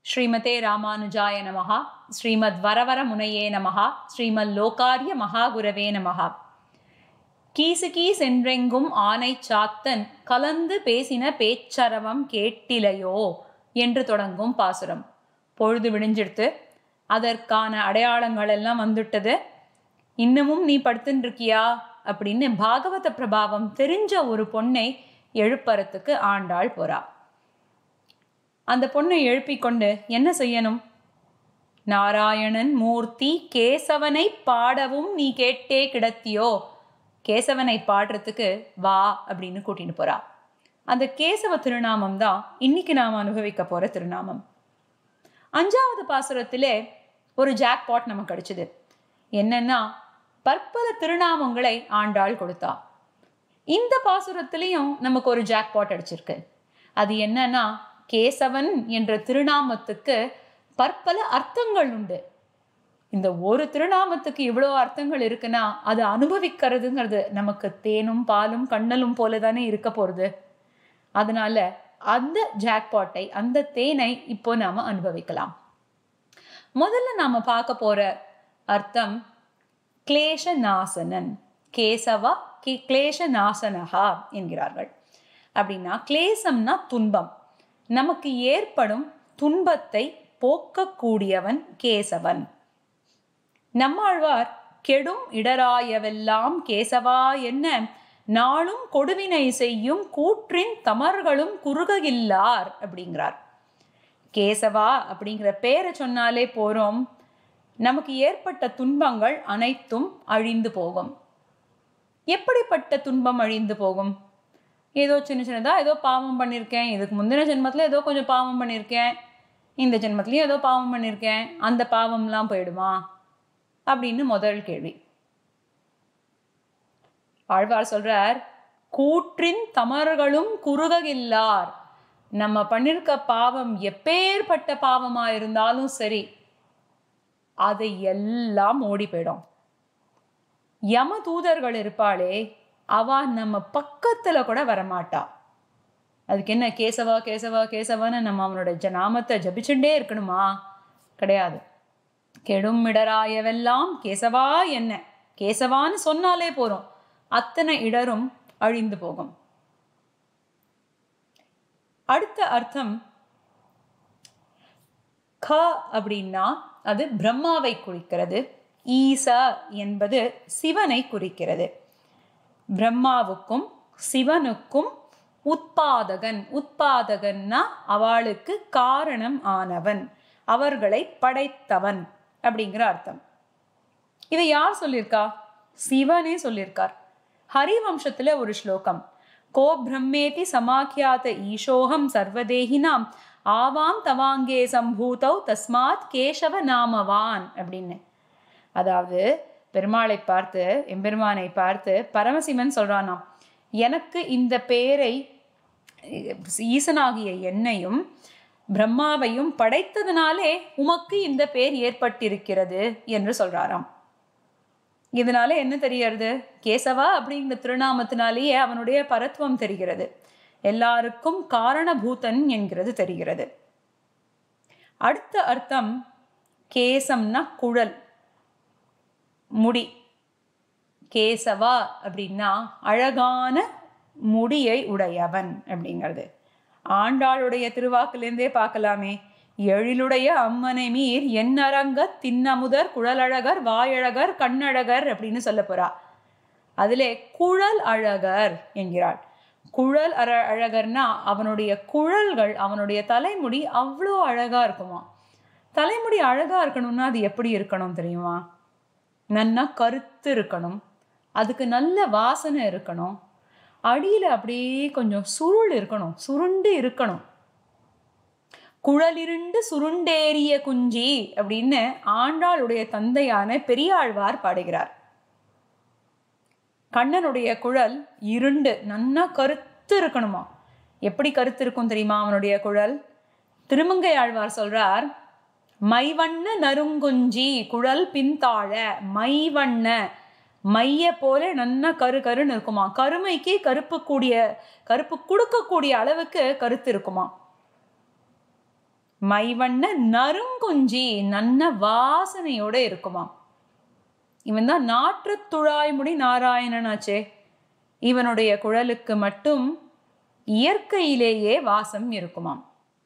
ஸ்ரீமதே ராமானுஜாய நமஹா ஸ்ரீமத் வரவர முனையே நமஹா ஸ்ரீமத் லோகாரிய மகாகுரவே நமஹா கீசு கீஸ் என்றெங்கும் ஆனை சாத்தன் கலந்து பேசின பேச்சரவம் கேட்டிலையோ என்று தொடங்கும் பாசுரம் பொழுது விடிஞ்சிடுத்து அதற்கான அடையாளங்கள் எல்லாம் வந்துட்டது இன்னமும் நீ படுத்துன்னு இருக்கியா அப்படின்னு பாகவத பிரபாவம் தெரிஞ்ச ஒரு பொண்ணை எழுப்பறத்துக்கு ஆண்டாள் போறா அந்த பொண்ணை எழுப்பிக் கொண்டு என்ன செய்யணும் நாராயணன் மூர்த்தி கேசவனை பாடவும் நீ கேட்டே கிடத்தியோ கேசவனை பாடுறதுக்கு வா அப்படின்னு கூட்டிட்டு போறா அந்த கேசவ திருநாமம் தான் இன்னைக்கு நாம் அனுபவிக்க போற திருநாமம் அஞ்சாவது பாசுரத்திலே ஒரு ஜாக்பாட் நமக்கு கிடைச்சது என்னன்னா பற்பல திருநாமங்களை ஆண்டாள் கொடுத்தா இந்த பாசுரத்திலையும் நமக்கு ஒரு ஜாக்பாட் அடிச்சிருக்கு அது என்னன்னா கேசவன் என்ற திருநாமத்துக்கு பற்பல அர்த்தங்கள் உண்டு இந்த ஒரு திருநாமத்துக்கு இவ்வளோ அர்த்தங்கள் இருக்குன்னா அது அனுபவிக்கிறதுங்கிறது நமக்கு தேனும் பாலும் கண்ணலும் போல தானே இருக்க போகிறது அதனால அந்த ஜாக்பாட்டை அந்த தேனை இப்போ நாம அனுபவிக்கலாம் முதல்ல நாம பார்க்க போற அர்த்தம் கிளேஷ நாசனன் கேசவா கி கிளேஷ நாசனஹா என்கிறார்கள் அப்படின்னா கிளேசம்னா துன்பம் நமக்கு ஏற்படும் துன்பத்தை போக்கக்கூடியவன் கேசவன் நம்மாழ்வார் கெடும் இடராயவெல்லாம் கேசவா என்ன நாளும் கொடுவினை செய்யும் கூற்றின் தமர்களும் குறுகையில்லார் அப்படிங்கிறார் கேசவா அப்படிங்கிற பேரை சொன்னாலே போறோம் நமக்கு ஏற்பட்ட துன்பங்கள் அனைத்தும் அழிந்து போகும் எப்படிப்பட்ட துன்பம் அழிந்து போகும் ஏதோ சின்ன சின்னதாக ஏதோ பாவம் பண்ணியிருக்கேன் இதுக்கு முந்தின ஜென்மத்தில் ஏதோ கொஞ்சம் பாவம் பண்ணியிருக்கேன் இந்த ஜென்மத்துலேயும் ஏதோ பாவம் பண்ணியிருக்கேன் அந்த பாவம்லாம் போயிடுமா அப்படின்னு முதல் கேள்வி ஆழ்வார் சொல்றார் கூற்றின் தமர்களும் குறுகையில்லார் நம்ம பண்ணிருக்க பாவம் எப்பேற்பட்ட பாவமா இருந்தாலும் சரி அதை எல்லாம் ஓடி போயிடும் யம தூதர்கள் இருப்பாளே அவ நம்ம பக்கத்துல கூட வரமாட்டா அதுக்கு என்ன கேசவா கேசவா கேசவான்னு நம்ம அவனோட ஜ நாமத்தை ஜபிச்சுட்டே இருக்கணுமா கிடையாது கெடும் இடராயவெல்லாம் கேசவா என்ன கேசவான்னு சொன்னாலே போறோம் அத்தனை இடரும் அழிந்து போகும் அடுத்த அர்த்தம் க அப்படின்னா அது பிரம்மாவை குறிக்கிறது ஈசா என்பது சிவனை குறிக்கிறது பிரம்மாவுக்கும் சிவனுக்கும் உத்பாதகன் உத்பாதகன்னா அவளுக்கு காரணம் ஆனவன் அவர்களை படைத்தவன் அப்படிங்கிற அர்த்தம் இதை யார் சொல்லியிருக்கா சிவனே சொல்லியிருக்கார் ஹரிவம்சத்துல ஒரு ஸ்லோகம் கோ பிரம்மேதி சமாக்கியாத ஈஷோகம் சர்வதேகினாம் ஆவாம் தவாங்கே சம்பூதௌ தஸ்மாத் கேசவ நாமவான் அப்படின்னு அதாவது பெருமாளை பார்த்து எம்பெருமானை பார்த்து பரமசிவன் சொல்றானாம் எனக்கு இந்த பேரை ஈசனாகிய என்னையும் பிரம்மாவையும் படைத்ததுனாலே உமக்கு இந்த பேர் ஏற்பட்டிருக்கிறது என்று சொல்றாராம் இதனால என்ன தெரியறது கேசவா அப்படிங்கிற திருநாமத்தினாலேயே அவனுடைய பரத்துவம் தெரிகிறது எல்லாருக்கும் காரணபூதன் என்கிறது தெரிகிறது அடுத்த அர்த்தம் கேசம்னா குழல் முடி கேசவா அப்படின்னா அழகான முடியை உடையவன் அப்படிங்கிறது ஆண்டாளுடைய திருவாக்குலேருந்தே பார்க்கலாமே எழிலுடைய அம்மனை மீர் என்னரங்க தின்னமுதர் குழலழகர் வாயழகர் கண்ணழகர் அப்படின்னு சொல்ல போறா அதிலே குழல் அழகர் என்கிறாள் குழல் அர அழகர்னா அவனுடைய குழல்கள் அவனுடைய தலைமுடி அவ்வளோ அழகா இருக்குமா தலைமுடி அழகா இருக்கணும்னா அது எப்படி இருக்கணும் தெரியுமா நன்னா கருத்து இருக்கணும் அதுக்கு நல்ல வாசனை இருக்கணும் அடியில் அப்படியே கொஞ்சம் சுருள் இருக்கணும் சுருண்டு இருக்கணும் குழலிருண்டு சுருண்டேறிய குஞ்சி அப்படின்னு ஆண்டாளுடைய தந்தையான பெரியாழ்வார் பாடுகிறார் கண்ணனுடைய குழல் இருண்டு நன்னா கருத்து இருக்கணுமா எப்படி கருத்து இருக்கும் தெரியுமா அவனுடைய குழல் திருமங்கை ஆழ்வார் சொல்றார் மைவண்ண நறுங்குஞ்சி குழல் பின்தாழ மைவண்ண மைய போல நன்னா கரு கருன்னு இருக்குமா கருமைக்கு கருப்பு கூடிய கருப்பு கொடுக்கக்கூடிய அளவுக்கு கருத்து இருக்குமா மைவண்ண நறுங்குஞ்சி நன்ன வாசனையோட இருக்குமாம் இவன் தான் நாற்று துழாய்முடி நாராயணனாச்சே இவனுடைய குழலுக்கு மட்டும் இயற்கையிலேயே வாசம் இருக்குமாம்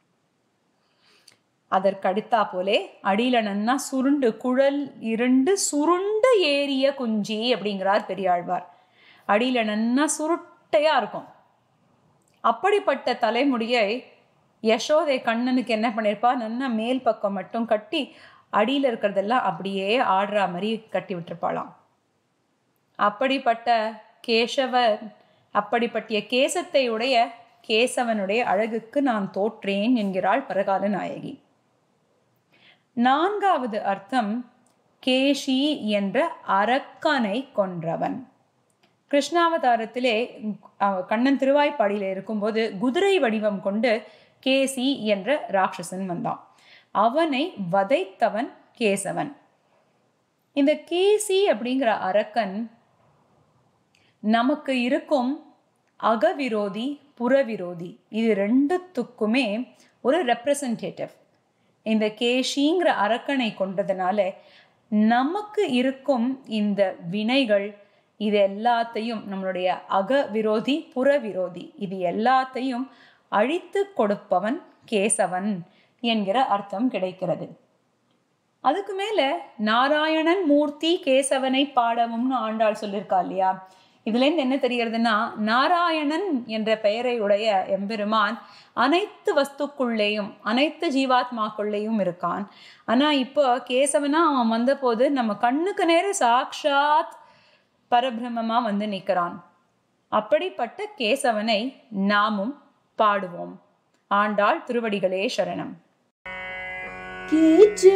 அதற்கடுத்தா போலே அடியில நன்னா சுருண்டு குழல் இரண்டு சுருண்டு ஏறிய குஞ்சி அப்படிங்கிறார் பெரியாழ்வார் அடியில நன்னா சுருட்டையா இருக்கும் அப்படிப்பட்ட தலைமுடியை யசோதை கண்ணனுக்கு என்ன பண்ணியிருப்பா நன்னா மேல் பக்கம் மட்டும் கட்டி அடியில் இருக்கிறதெல்லாம் அப்படியே ஆடுற மாதிரி கட்டி விட்டுருப்பாளாம் அப்படிப்பட்ட கேசவன் அப்படிப்பட்ட கேசத்தை உடைய கேசவனுடைய அழகுக்கு நான் தோற்றேன் என்கிறாள் பரகால நாயகி நான்காவது அர்த்தம் கேஷி என்ற அரக்கனை கொன்றவன் கிருஷ்ணாவதாரத்திலே அவ- கண்ணன் திருவாய்ப்பாடியில இருக்கும்போது குதிரை வடிவம் கொண்டு கேசி என்ற ராட்சசன் வந்தான் அவனை வதைத்தவன் கேசவன் இந்த கேசி அப்படிங்கிற அரக்கன் நமக்கு இருக்கும் அகவிரோதி புறவிரோதி இது ரெண்டுத்துக்குமே ஒரு ரெப்ரசன்டேட்டிவ் இந்த கேஷிங்கிற அரக்கனை கொண்டதுனால நமக்கு இருக்கும் இந்த வினைகள் இது எல்லாத்தையும் நம்மளுடைய அக விரோதி புற விரோதி இது எல்லாத்தையும் அழித்து கொடுப்பவன் கேசவன் என்கிற அர்த்தம் கிடைக்கிறது அதுக்கு மேல நாராயணன் மூர்த்தி கேசவனை பாடவும்னு ஆண்டாள் சொல்லியிருக்கா இல்லையா இதுலேருந்து என்ன தெரிகிறதுனா நாராயணன் என்ற பெயரை உடைய எம்பெருமான் அனைத்து வஸ்துக்குள்ளேயும் அனைத்து ஜீவாத்மாக்குள்ளேயும் இருக்கான் ஆனா இப்போ கேசவனா அவன் வந்தபோது நம்ம கண்ணுக்கு நேர சாக்ஷாத் பரபிரம்மமா வந்து நிற்கிறான் அப்படிப்பட்ட கேசவனை நாமும் பாடுவோம் ஆண்டாள் திருவடிகளே சரணம் கீச்சு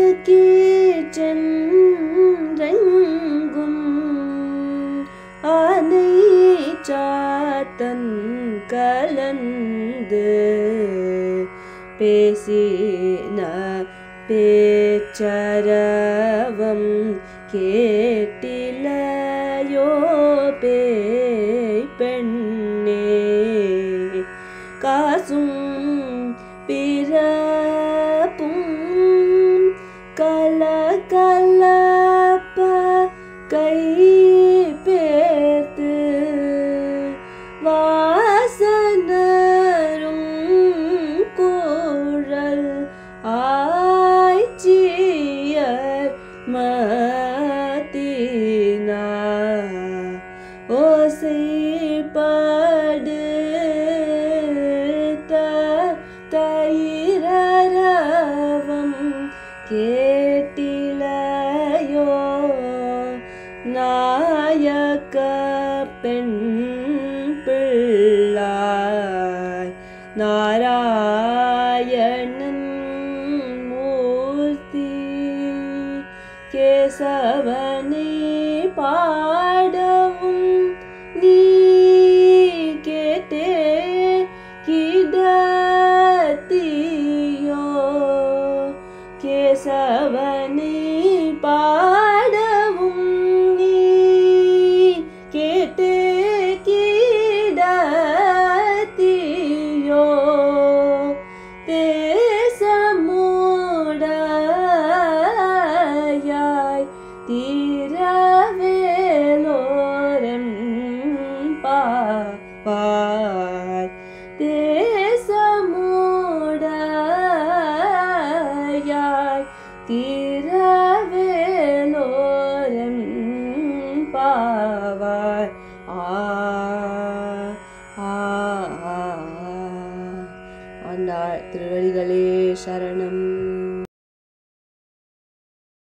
கீச்சென்றெங்கும் ஆனை சாத்தன் கலந்து பேசின பேச்சரவம் கேட்டிலையோ பேய் பெண்ணே காசும் பிறப்பும் கல கலப்ப கை பேர்த்து வாசனரும் குழல் ஆய்ச்சியர் மத்தினா ஓசைப்படு தயிரவம் கேட்டிலையோ நாயக்க பெண் பிள்ளாய் நாராயணன் மூர்த்தி கேசவனை பாடவும் நீ கேட்டே கிடத்தியோ கேசவனை பாடவும் நீ கேட்டே கிடத்தியோ தேசமுடையாய் தீரவேலோரம் பாய் தேசமுடையாய் தீரவேலோரம் பாவாய் ஆ ஆ ஆண்டாள் திருவடிகளே சரணம்